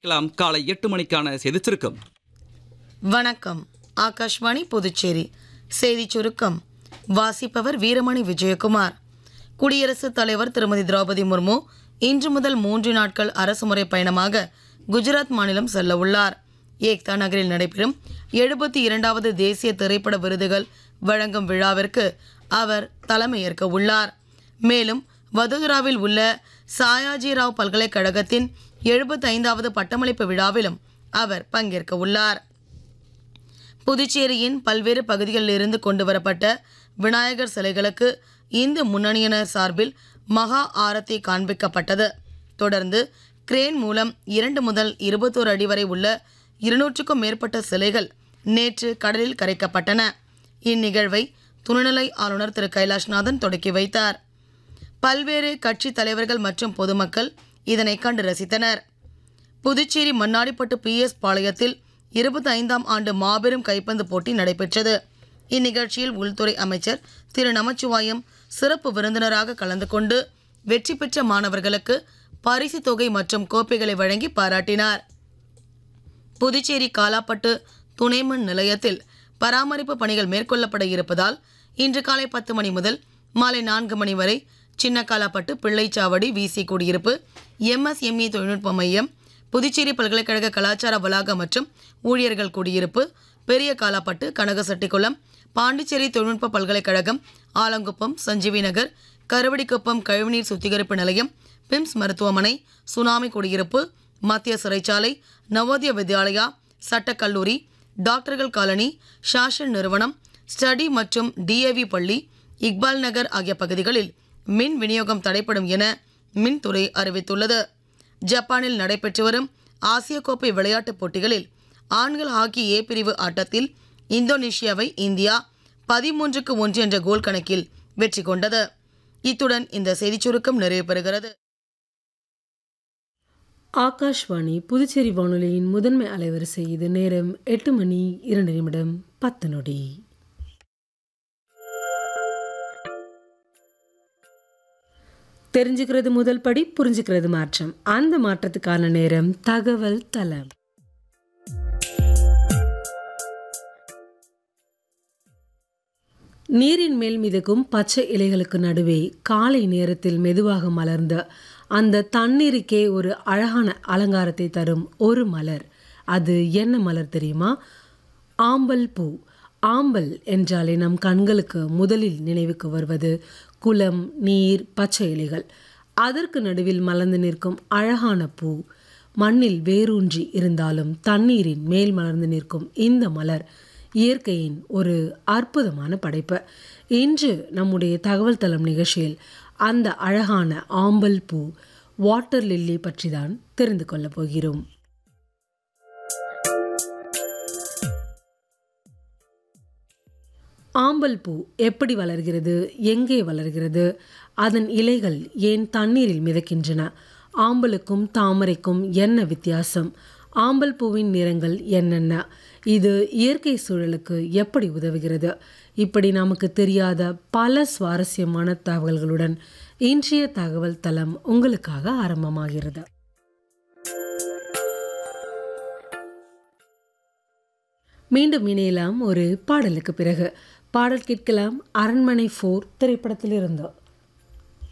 கேட்கலாம் காலை எட்டு மணிக்கான செய்திச் சுருக்கம் வணக்கம் ஆகாஷ்வாணி புதுச்சேரி செய்திச் சுருக்கம் வாசிப்பவர் வீரமணி விஜயகுமார் குடியரசுத் தலைவர் திருமதி திரௌபதி முர்மு இன்று முதல் மூன்று நாட்கள் அரசுமுறை பயணமாக குஜராத் மாநிலம் செல்ல உள்ளார் ஏக்தா நகரில் நடைபெறும் எழுபத்தி இரண்டாவது தேசிய திரைப்பட விருதுகள் வழங்கும் விழாவிற்கு அவர் தலைமையேற்க உள்ளார் மேலும் வதோதராவில் உள்ள சாயாஜிராவ் பல்கலைக்கழகத்தின் எழுபத்தைந்தாவது பட்டமளிப்பு விழாவிலும் அவர் பங்கேற்க உள்ளார் புதுச்சேரியின் பல்வேறு பகுதிகளிலிருந்து கொண்டு வரப்பட்ட விநாயகர் சிலைகளுக்கு இந்து முன்னணியினர் சார்பில் மகா ஆரத்தி காண்பிக்கப்பட்டது தொடர்ந்து கிரேன் மூலம் இரண்டு முதல் இருபத்தோரு அடி வரை உள்ள இருநூற்றுக்கும் மேற்பட்ட சிலைகள் நேற்று கடலில் கரைக்கப்பட்டன இந்நிகழ்வை துணைநிலை ஆளுநர் திரு கைலாஷ்நாதன் தொடக்கி வைத்தார் பல்வேறு கட்சி தலைவர்கள் மற்றும் பொதுமக்கள் இதனை கண்டு ரசித்தனர் புதுச்சேரி மண்ணாடிப்பட்டு பிஎஸ் பாளையத்தில் இருபத்தி ஐந்தாம் ஆண்டு மாபெரும் கைப்பந்து போட்டி நடைபெற்றது இந்நிகழ்ச்சியில் உள்துறை அமைச்சர் திரு நமச்சிவாயம் சிறப்பு விருந்தினராக கலந்து கொண்டு வெற்றி பெற்ற மாணவர்களுக்கு பரிசு தொகை மற்றும் கோப்பைகளை வழங்கி பாராட்டினார் புதுச்சேரி காலாப்பட்டு துணைமின் நிலையத்தில் பராமரிப்பு பணிகள் மேற்கொள்ளப்பட இருப்பதால் இன்று காலை பத்து மணி முதல் மாலை நான்கு மணி வரை சின்ன காலாப்பட்டு பிள்ளைச்சாவடி விசி குடியிருப்பு எம்எஸ்எம்இ தொழில்நுட்ப மையம் புதுச்சேரி பல்கலைக்கழக கலாச்சார வளாகம் மற்றும் ஊழியர்கள் குடியிருப்பு பெரிய காலாப்பட்டு கனகசெட்டிக்குளம் பாண்டிச்சேரி தொழில்நுட்ப பல்கலைக்கழகம் ஆலங்குப்பம் சஞ்சீவி நகர் கருவடிக்குப்பம் கழிவுநீர் சுத்திகரிப்பு நிலையம் பிம்ஸ் மருத்துவமனை சுனாமி குடியிருப்பு மத்திய சிறைச்சாலை நவோதய வித்யாலயா சட்டக்கல்லூரி டாக்டர்கள் காலனி ஷாஷன் நிறுவனம் ஸ்டடி மற்றும் டிஏவி பள்ளி இக்பால் நகர் ஆகிய பகுதிகளில் மின் விநியோகம் தடைப்படும் என மின்துறை அறிவித்துள்ளது ஜப்பானில் நடைபெற்று வரும் ஆசிய கோப்பை விளையாட்டுப் போட்டிகளில் ஆண்கள் ஹாக்கி ஏ பிரிவு ஆட்டத்தில் இந்தோனேஷியாவை இந்தியா பதிமூன்றுக்கு ஒன்று என்ற கோல் கணக்கில் வெற்றி கொண்டது இத்துடன் இந்த செய்திச் சுருக்கம் நிறைவு பெறுகிறது ஆகாஷ்வாணி புதுச்சேரி வானொலியின் முதன்மை அலைவரிசை இது நேரம் எட்டு மணி இரண்டு நிமிடம் பத்து நொடி தெரிஞ்சுக்கிறது முதல் படி புரிஞ்சுக்கிறது மாற்றம் அந்த மாற்றத்துக்கான நேரம் தகவல் தளம் நீரின் மேல் மிதக்கும் பச்சை இலைகளுக்கு நடுவே காலை நேரத்தில் மெதுவாக மலர்ந்த அந்த தண்ணீருக்கே ஒரு அழகான அலங்காரத்தை தரும் ஒரு மலர் அது என்ன மலர் தெரியுமா ஆம்பல் பூ ஆம்பல் என்றாலே நம் கண்களுக்கு முதலில் நினைவுக்கு வருவது குளம் நீர் பச்சை இலைகள் அதற்கு நடுவில் மலர்ந்து நிற்கும் அழகான பூ மண்ணில் வேரூன்றி இருந்தாலும் தண்ணீரின் மேல் மலர்ந்து நிற்கும் இந்த மலர் இயற்கையின் ஒரு அற்புதமான படைப்பு இன்று நம்முடைய தகவல் தளம் நிகழ்ச்சியில் அந்த அழகான ஆம்பல் பூ வாட்டர் லில்லி பற்றி தான் தெரிந்து கொள்ளப் போகிறோம் ஆம்பல் பூ எப்படி வளர்கிறது எங்கே வளர்கிறது அதன் இலைகள் ஏன் தண்ணீரில் மிதக்கின்றன ஆம்பலுக்கும் தாமரைக்கும் என்ன வித்தியாசம் ஆம்பல் பூவின் நிறங்கள் என்னென்ன இது இயற்கை சூழலுக்கு எப்படி உதவுகிறது இப்படி நமக்கு தெரியாத பல சுவாரஸ்யமான தகவல்களுடன் இன்றைய தகவல் தளம் உங்களுக்காக ஆரம்பமாகிறது மீண்டும் இணையலாம் ஒரு பாடலுக்கு பிறகு பாடல் கேட்கலாம் அரண்மனை ஃபோர் திரைப்படத்தில் இருந்தோம்